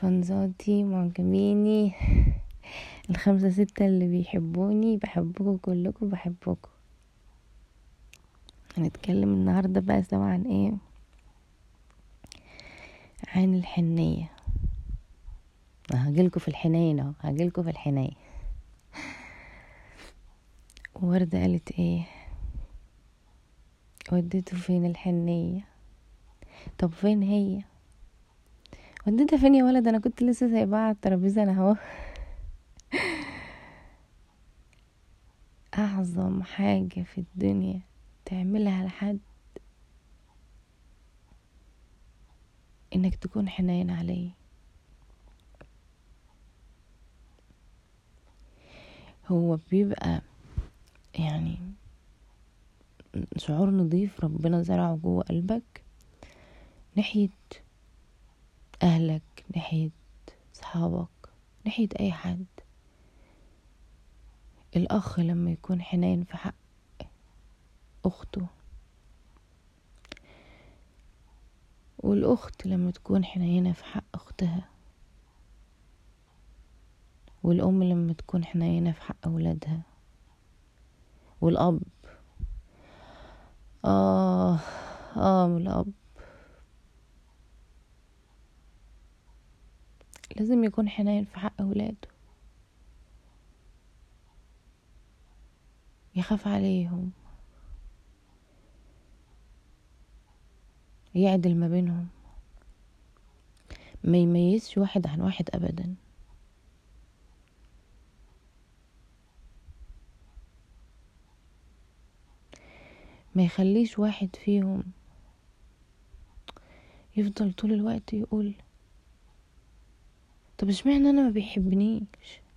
فانزاتي معجبيني الخمسة ستة اللي بيحبوني بحبكم كلكم بحبكم هنتكلم النهاردة بقى سوا عن ايه عن الحنية هجيلكوا في الحنين اهو هجيلكوا في الحنين وردة قالت ايه وديته فين الحنية طب فين هي وديتها فين يا ولد انا كنت لسه سايباها على الترابيزه انا اهو اعظم حاجه في الدنيا تعملها لحد انك تكون حنين عليه هو بيبقى يعني شعور نظيف ربنا زرعه جوه قلبك ناحية أهلك ناحية صحابك ناحية أي حد الأخ لما يكون حنين في حق أخته والأخت لما تكون حنينة في حق أختها والأم لما تكون حنينة في حق أولادها والأب آه آه الأب لازم يكون حنين في حق أولاده يخاف عليهم يعدل ما بينهم ما يميزش واحد عن واحد أبدا ما يخليش واحد فيهم يفضل طول الوقت يقول طب اشمعنى انا ما بيحبنيش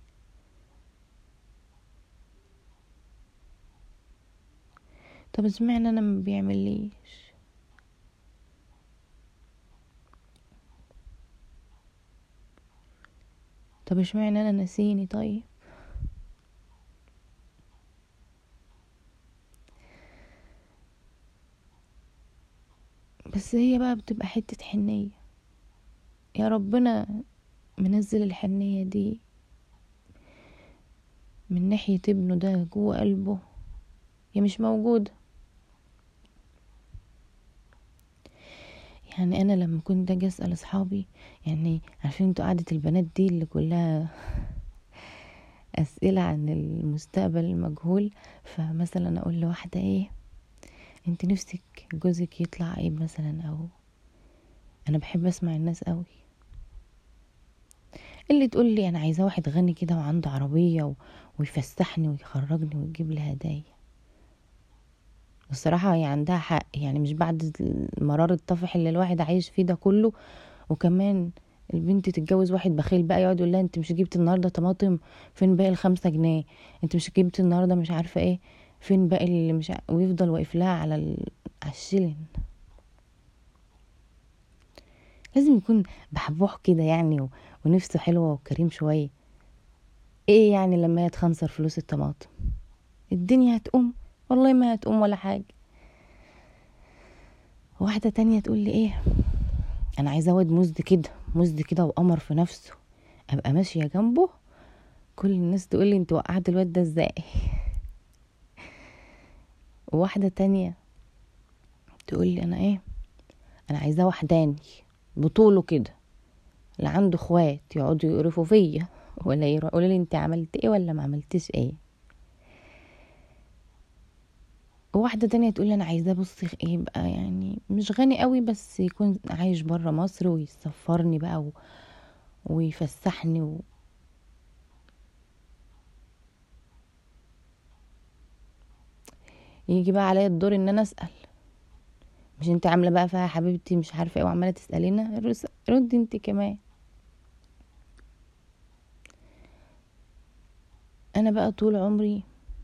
طب اشمعنى انا ما بيعمليش طب اشمعنى انا نسيني طيب بس هي بقى بتبقى حتة حنية يا ربنا منزل الحنية دي من ناحية ابنه ده جوه قلبه هي مش موجودة يعني انا لما كنت اجي اسال اصحابي يعني عارفين انتوا قعدة البنات دي اللي كلها اسئلة عن المستقبل المجهول فمثلا اقول لواحدة ايه انت نفسك جوزك يطلع ايه مثلا او انا بحب اسمع الناس قوي اللي تقول لي انا عايزاه واحد غني كده وعنده عربيه و... ويفسحني ويخرجني ويجيب لي هدايا الصراحة هي عندها حق يعني مش بعد مرار الطفح اللي الواحد عايش فيه ده كله وكمان البنت تتجوز واحد بخيل بقى يقعد يقول لها انت مش جبت النهارده طماطم فين باقي الخمسة جنيه انت مش جبت النهارده مش عارفه ايه فين باقي اللي مش ع... ويفضل واقف لها على ال... على الشلن لازم يكون بحبوح كده يعني و... ونفسه حلوة وكريم شوية ايه يعني لما هي تخنصر فلوس الطماطم الدنيا هتقوم والله ما هتقوم ولا حاجة واحدة تانية تقول لي ايه انا عايزة واد مزد كده مزد كده وقمر في نفسه ابقى ماشية جنبه كل الناس تقول لي انت وقعت الواد ده ازاي وواحدة تانية تقول لي انا ايه انا عايزاه وحداني بطوله كده لا عنده اخوات يقعدوا يقرفوا فيا ولا يقولوا لي انت عملت ايه ولا ما عملتش ايه وواحدة تانية تقول انا عايزاه بصي ايه بقى يعني مش غني قوي بس يكون عايش برا مصر ويسفرني بقى و... ويفسحني و... يجي بقى عليا الدور ان انا اسال مش انت عامله بقى فيها حبيبتي مش عارفه ايه وعماله تسالينا ردي انت كمان انا بقى طول عمري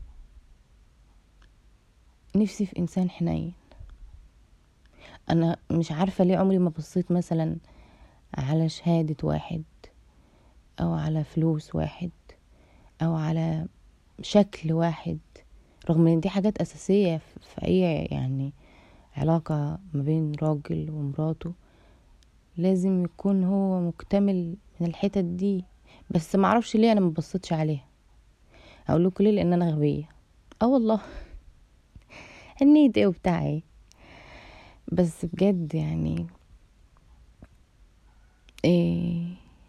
نفسي في انسان حنين انا مش عارفه ليه عمري ما بصيت مثلا على شهاده واحد او على فلوس واحد او على شكل واحد رغم ان دي حاجات اساسيه في اي يعني علاقه ما بين راجل ومراته لازم يكون هو مكتمل من الحتت دي بس معرفش ليه انا مبصتش عليها اقول لكم ليه لان انا غبيه اه والله هنيت ايه وبتاع ايه بس بجد يعني إيه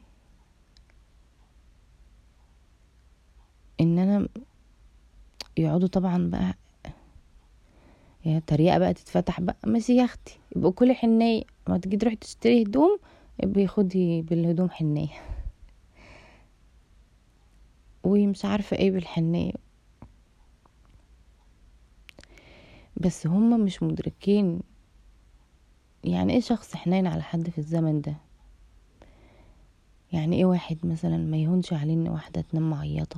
ان انا يقعدوا طبعا بقى يا تريقة بقى تتفتح بقى ماشي يا اختي يبقى كل حنية ما تيجي تروحي تشتري هدوم يبقى خدي بالهدوم حنية ومش عارفة ايه بالحنية بس هما مش مدركين يعني ايه شخص حنين على حد في الزمن ده يعني ايه واحد مثلا ما يهونش عليه ان واحدة تنام معيطة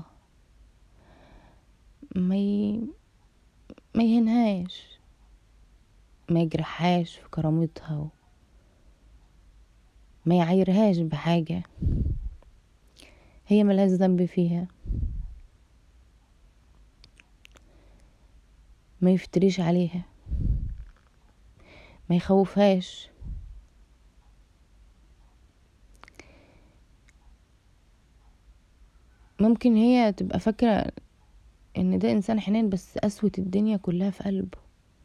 ما ي... ما يهنهاش ما يجرحهاش في كرامتها و... ما يعايرهاش بحاجة هي ملهاش ذنب فيها ما يفتريش عليها ما يخوفهاش ممكن هي تبقى فاكرة ان ده انسان حنين بس قسوة الدنيا كلها في قلبه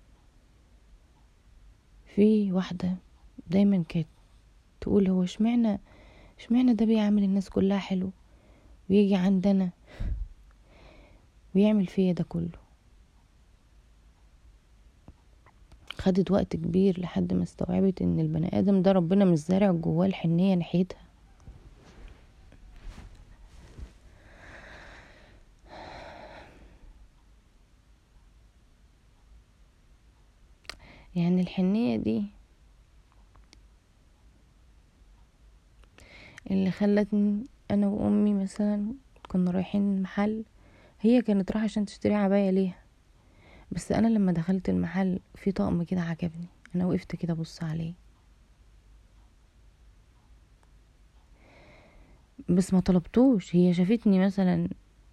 في واحدة دايما كانت تقول هو اشمعنى اشمعنى ده بيعمل الناس كلها حلو ويجي عندنا ويعمل فيا ده كله خدت وقت كبير لحد ما استوعبت ان البني ادم ده ربنا مش زارع جواه الحنيه ناحيتها يعني الحنيه دي اللي خلتني انا وامي مثلا كنا رايحين المحل هي كانت رايحه عشان تشتري عبايه ليها بس انا لما دخلت المحل في طقم كده عجبني انا وقفت كده ابص عليه بس ما طلبتوش هي شافتني مثلا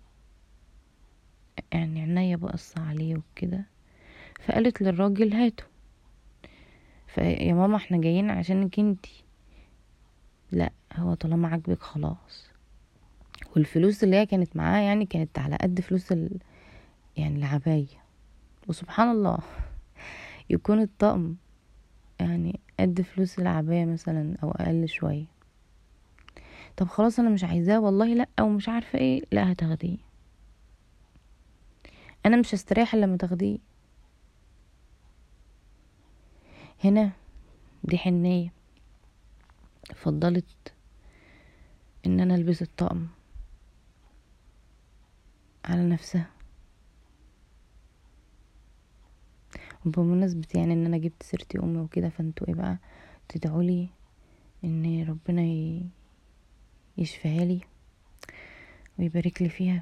يعني عينيا بقص عليه وكده فقالت للراجل هاته فيا ماما احنا جايين عشانك انتي لا هو طالما عاجبك خلاص والفلوس اللي هي كانت معاه يعني كانت على قد فلوس ال... يعني العباية وسبحان الله يكون الطقم يعني قد فلوس العباية مثلا او اقل شوية طب خلاص انا مش عايزاه والله لا او مش عارفة ايه لا هتاخديه انا مش هستريح لما تاخديه هنا دي حنية فضلت ان انا البس الطقم على نفسها وبمناسبة يعني ان انا جبت سيرتي امي وكده فانتوا ايه بقى تدعولي ان ربنا يشفيها لي ويبارك لي فيها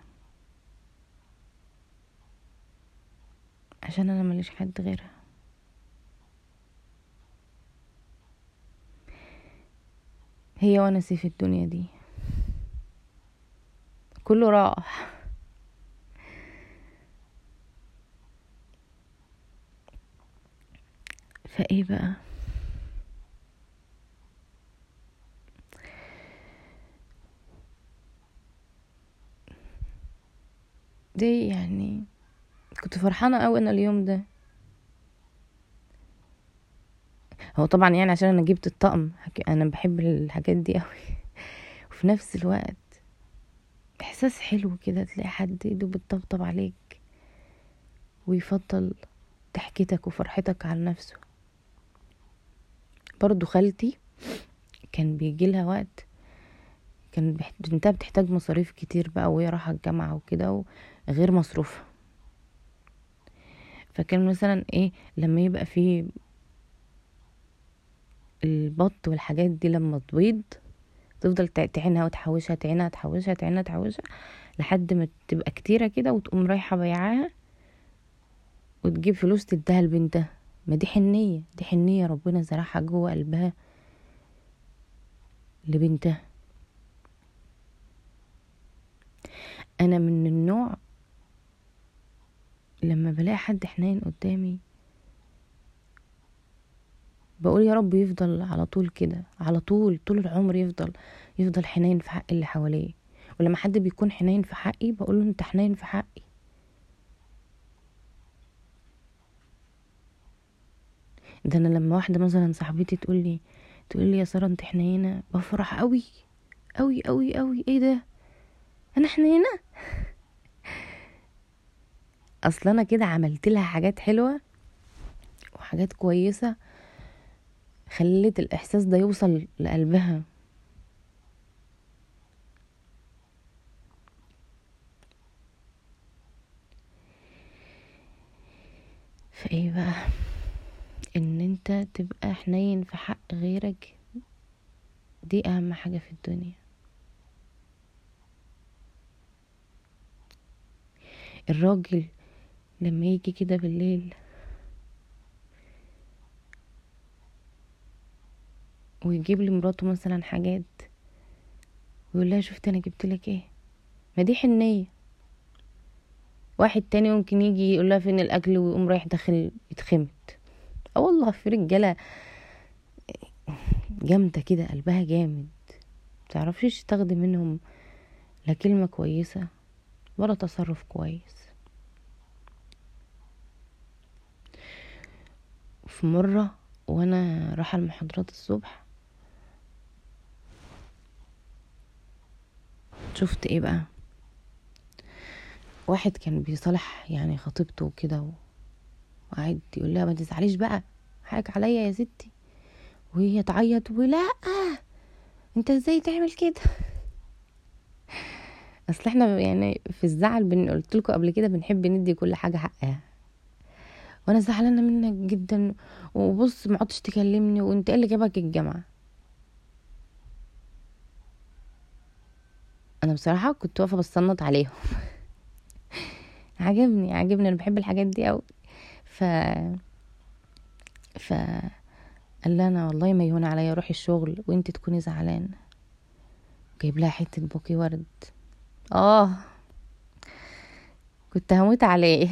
عشان انا ماليش حد غيرها هي ونسي في الدنيا دي كله راح فايه بقى دي يعني كنت فرحانة أوي أنا اليوم ده هو طبعا يعني عشان أنا جبت الطقم أنا بحب الحاجات دي أوي وفي نفس الوقت إحساس حلو كده تلاقي حد ايده بتطبطب عليك ويفضل ضحكتك وفرحتك على نفسه برضو خالتي كان بيجي لها وقت كان بنتها بتحتاج مصاريف كتير بقى وهي رايحه الجامعه وكده غير مصروفها فكان مثلا ايه لما يبقى في البط والحاجات دي لما تبيض تفضل تعينها وتحوشها تعينها تحوشها تعينها تحوشها لحد ما تبقى كتيرة كده وتقوم رايحة بيعاها وتجيب فلوس تديها لبنتها ما دي حنية دي حنية ربنا زرعها جوه قلبها لبنتها انا من النوع لما بلاقي حد حنين قدامي بقول يا رب يفضل على طول كده على طول طول العمر يفضل يفضل حنين في حق اللي حواليه ولما حد بيكون حنين في حقي بقول له انت حنين في حقي ده انا لما واحده مثلا صاحبتي تقول لي تقول لي يا ساره انت حنينه بفرح قوي قوي قوي قوي ايه ده انا حنينه اصل انا كده عملت لها حاجات حلوه وحاجات كويسه خلت الاحساس ده يوصل لقلبها فايه بقى ان انت تبقى حنين في حق غيرك دي اهم حاجة في الدنيا الراجل لما يجي كده بالليل ويجيب لي مراته مثلا حاجات ويقول لها شفت انا جبت لك ايه ما دي حنيه واحد تاني ممكن يجي يقول لها فين الاكل ويقوم رايح داخل يتخمت اه والله في رجاله جامده كده قلبها جامد متعرفيش تاخدي منهم لا كلمه كويسه ولا تصرف كويس في مرة وانا رايحة المحاضرات الصبح شفت ايه بقى واحد كان بيصالح يعني خطيبته وكده و- وقعد يقول لها ما تزعليش بقى حقك عليا يا ستي وهي تعيط ولا انت ازاي تعمل كده اصل احنا يعني في الزعل بن قلت لكم قبل كده بنحب ندي كل حاجه حقها وانا زعلانه منك جدا وبص ما عدتش تكلمني وانت ايه اللي جابك الجامعه انا بصراحه كنت واقفه بستنط عليهم عجبني عجبني انا بحب الحاجات دي قوي ف ف قال لي انا والله ما يهون عليا اروح الشغل وانت تكوني زعلانه جايب لها حته بوكي ورد اه كنت هموت عليه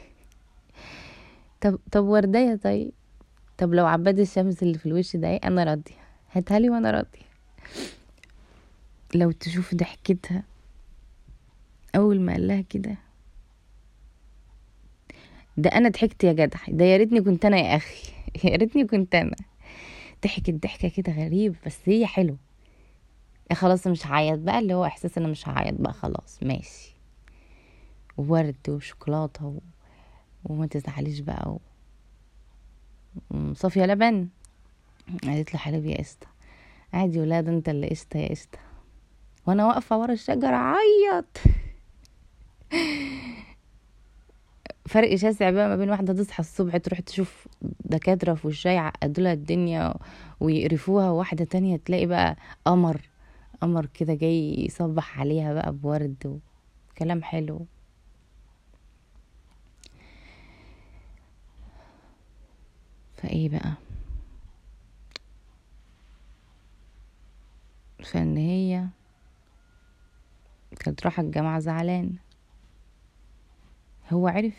طب طب ورديه طيب طب لو عباد الشمس اللي في الوش ده ايه انا راضيه هاتها لي وانا راضيه لو تشوف ضحكتها اول ما قال لها كده ده انا ضحكت يا جدع ده يا ريتني كنت انا يا اخي يا ريتني كنت انا ضحكت ضحكه كده غريب بس هي حلو يا خلاص مش هعيط بقى اللي هو احساس انا مش هعيط بقى خلاص ماشي وورد وشوكولاته و... وما تزعليش بقى و... صافيه لبن قالت له حليب يا قشطه عادي يا ولاد انت اللي قشطه يا قشطه وانا واقفه ورا الشجره اعيط فرق شاسع بقى ما بين واحده تصحى الصبح تروح تشوف دكاتره في وشها يعقدوا لها الدنيا ويقرفوها وواحده تانية تلاقي بقى قمر قمر كده جاي يصبح عليها بقى بورد وكلام حلو فايه بقى فان هي كانت رايحه الجامعه زعلان هو عرف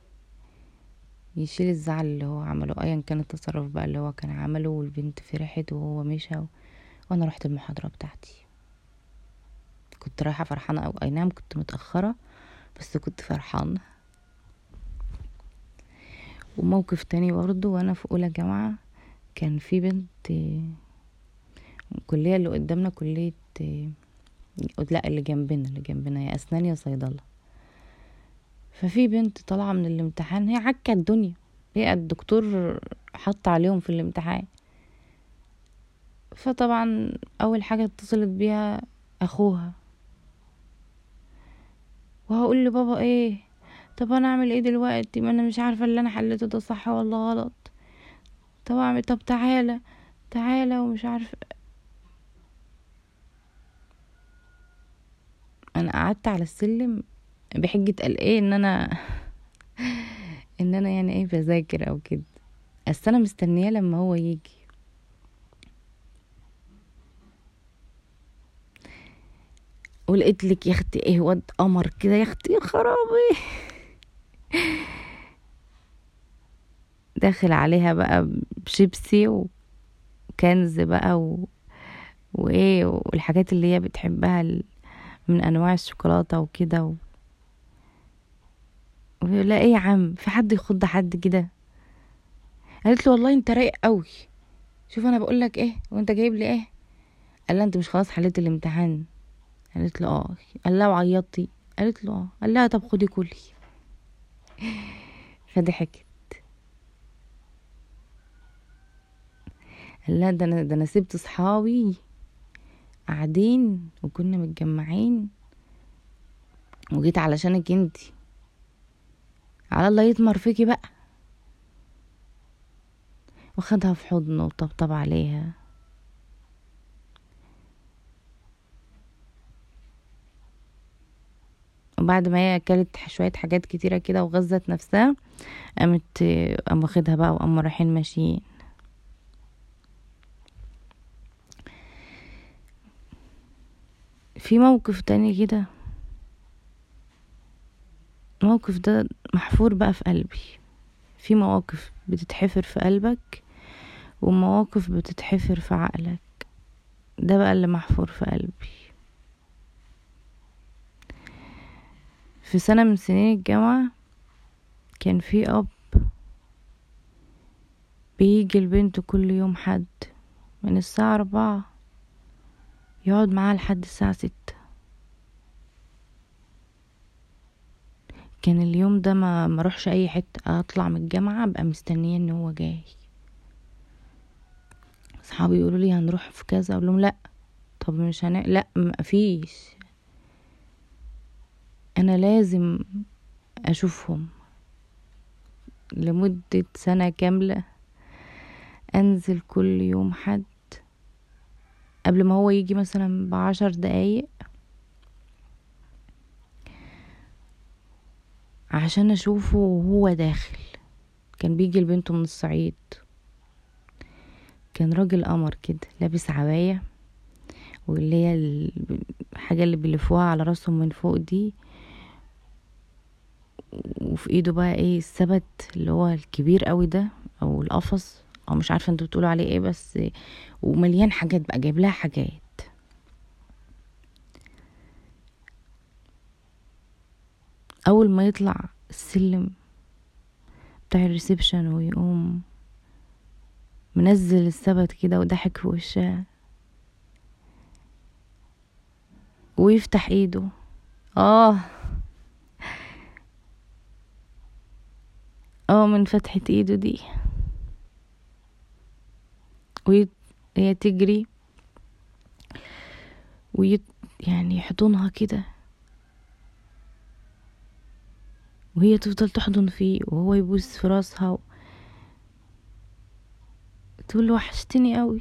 يشيل الزعل اللي هو عمله ايا كان التصرف بقى اللي هو كان عمله والبنت فرحت وهو مشى و... وانا رحت المحاضره بتاعتي كنت رايحه فرحانه او اي نعم كنت متاخره بس كنت فرحانه وموقف تاني برضه وانا في اولى جامعه كان في بنت الكليه اللي قدامنا كليه لا اللي جنبنا اللي جنبنا يا اسنان يا صيدله ففي بنت طالعه من الامتحان هي عكه الدنيا هي الدكتور حط عليهم في الامتحان فطبعا اول حاجه اتصلت بيها اخوها وهقول لبابا ايه طب انا اعمل ايه دلوقتي ما انا مش عارفه اللي انا حليته ده صح ولا غلط طب اعمل طب تعالى تعالى ومش عارفه انا قعدت على السلم بحجة قال ايه ان انا ان انا يعني ايه بذاكر او كده بس انا مستنياه لما هو يجي ولقيت لك يا اختي ايه واد قمر كده يا اختي يا خرابي داخل عليها بقى بشيبسي وكنز بقى و... وايه والحاجات اللي هي بتحبها من انواع الشوكولاته وكده و... لا ايه يا عم في حد يخض حد كده قالت له والله انت رايق قوي شوف انا بقول لك ايه وانت جايب لي ايه قال لها انت مش خلاص حليت الامتحان قالت له اه قال لها وعيطتي قالت له اه قال لها طب خدي كلي فضحكت قال لها ده انا ده انا سبت صحابي قاعدين وكنا متجمعين وجيت علشانك انتي على الله يتمر فيكي بقى وخدها في حضنه وطبطب عليها وبعد ما هي اكلت شويه حاجات كتيره كده وغزت نفسها قامت قام واخدها بقى وقام رايحين ماشيين في موقف تاني كده الموقف ده محفور بقى في قلبي في مواقف بتتحفر في قلبك ومواقف بتتحفر في عقلك ده بقى اللي محفور في قلبي في سنة من سنين الجامعة كان في أب بيجي لبنته كل يوم حد من الساعة أربعة يقعد معاها لحد الساعة ستة كان اليوم ده ما مروحش اي حتة اطلع من الجامعة ابقى مستنية ان هو جاي اصحابي يقولوا لي هنروح في كذا اقول لهم لا طب مش هن... لا مفيش انا لازم اشوفهم لمدة سنة كاملة انزل كل يوم حد قبل ما هو يجي مثلا بعشر دقايق عشان اشوفه وهو داخل كان بيجي لبنته من الصعيد كان راجل قمر كده لابس عباية واللي هي الحاجة اللي بيلفوها على راسهم من فوق دي وفي ايده بقى ايه السبت اللي هو الكبير قوي ده او القفص او مش عارفه انتوا بتقولوا عليه ايه بس ومليان حاجات بقى جايب لها حاجات اول ما يطلع السلم بتاع الريسبشن ويقوم منزل السبت كده وضحك في وشها ويفتح ايده اه اه من فتحة ايده دي وهي تجري ويت يعني يحضنها كده وهي تفضل تحضن فيه وهو يبوس في راسها و... تقول له وحشتني قوي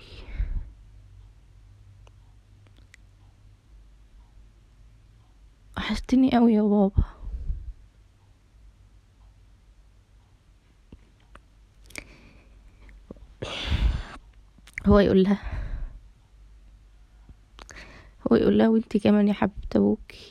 وحشتني قوي يا بابا هو يقول لها هو يقول لها وانتي كمان يا حبيبه ابوكي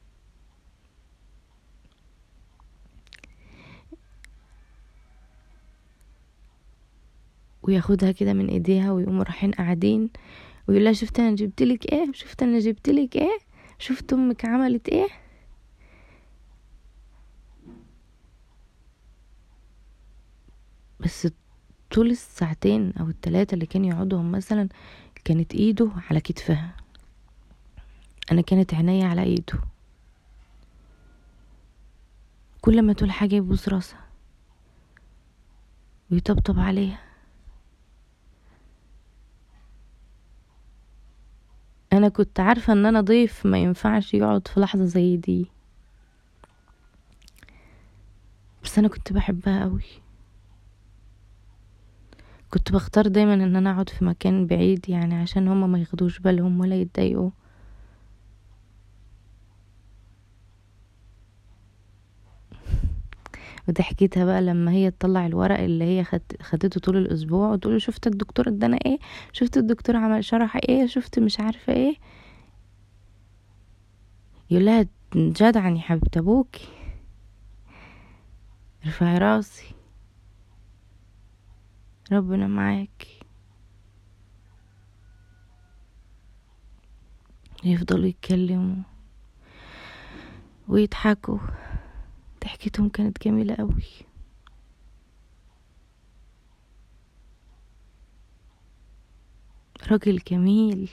وياخدها كده من ايديها ويقوموا رايحين قاعدين ويقول لها شفت انا جبتلك ايه شفت انا جبتلك ايه شفت امك عملت ايه بس طول الساعتين او التلاتة اللي كان يقعدهم مثلا كانت ايده على كتفها انا كانت عينيا على ايده كل ما تقول حاجة يبوس راسها ويطبطب عليها انا كنت عارفة ان انا ضيف ما ينفعش يقعد في لحظة زي دي بس انا كنت بحبها قوي كنت بختار دايما ان انا اقعد في مكان بعيد يعني عشان هما ما ياخدوش بالهم ولا يتضايقوا وضحكتها بقى لما هي تطلع الورق اللي هي خدته طول الاسبوع وتقول له شفت الدكتور ادانا ايه شفت الدكتور عمل شرح ايه شفت مش عارفه ايه يقول لها جدعا يا حبيبه ابوكي ارفعي راسي ربنا معاك يفضلوا يتكلموا ويضحكوا ضحكتهم كانت جميلة قوي راجل جميل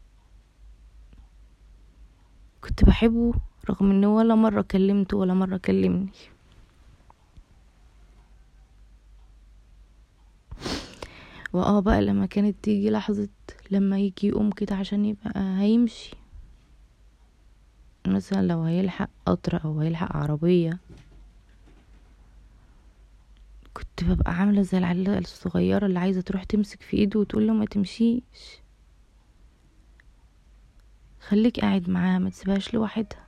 كنت بحبه رغم انه ولا مرة كلمته ولا مرة كلمني واه بقى لما كانت تيجي لحظة لما يجي يقوم كده عشان يبقى هيمشي مثلا لو هيلحق قطر او هيلحق عربية كنت ببقى عاملة زي العيلة الصغيرة اللي عايزة تروح تمسك في ايده وتقول له ما تمشيش خليك قاعد معاها ما تسيبهاش لوحدها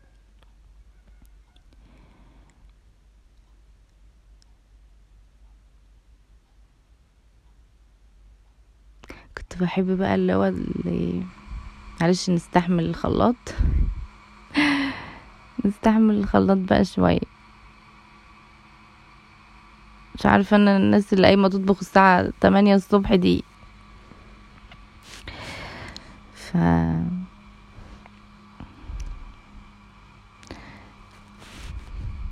كنت بحب بقى اللي هو اللي معلش نستحمل الخلاط نستحمل الخلاط بقى شوية مش عارفة انا الناس اللي قايمة تطبخ الساعة تمانية الصبح دي ف